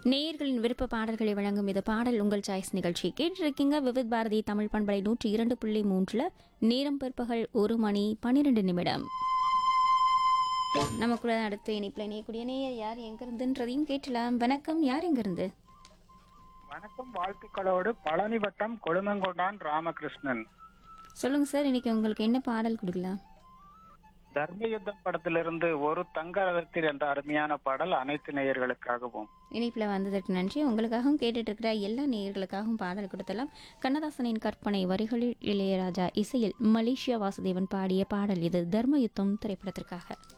நேயர்களின் விருப்ப பாடல்களை வழங்கும் இது பாடல் உங்கள் சாய்ஸ் நிகழ்ச்சி கேட்டிருக்கீங்க விவித் பாரதி தமிழ் பண்பலை நூற்றி இரண்டு புள்ளி மூன்றுல நேரம் பிற்பகல் ஒரு மணி பன்னிரெண்டு நிமிடம் நம்ம கூட அடுத்து இனிப்பில் இணையக்கூடிய நேயர் யார் எங்கிருந்துன்றதையும் கேட்டலாம் வணக்கம் யார் எங்கிருந்து வணக்கம் வாழ்த்துக்களோடு பழனி வட்டம் கொழுமங்கொண்டான் ராமகிருஷ்ணன் சொல்லுங்க சார் இன்னைக்கு உங்களுக்கு என்ன பாடல் கொடுக்கலாம் தர்ம யுத்தம் படத்திலிருந்து ஒரு தங்க ரதத்தில் என்ற அருமையான பாடல் அனைத்து நேயர்களுக்காகவும் இணைப்பில் வந்ததற்கு நன்றி உங்களுக்காகவும் கேட்டுட்டு இருக்கிற எல்லா நேயர்களுக்காகவும் பாடல் கொடுத்தலாம் கண்ணதாசனின் கற்பனை வரிகளில் இளையராஜா இசையில் மலேசியா வாசுதேவன் பாடிய பாடல் இது தர்மயுத்தம் திரைப்படத்திற்காக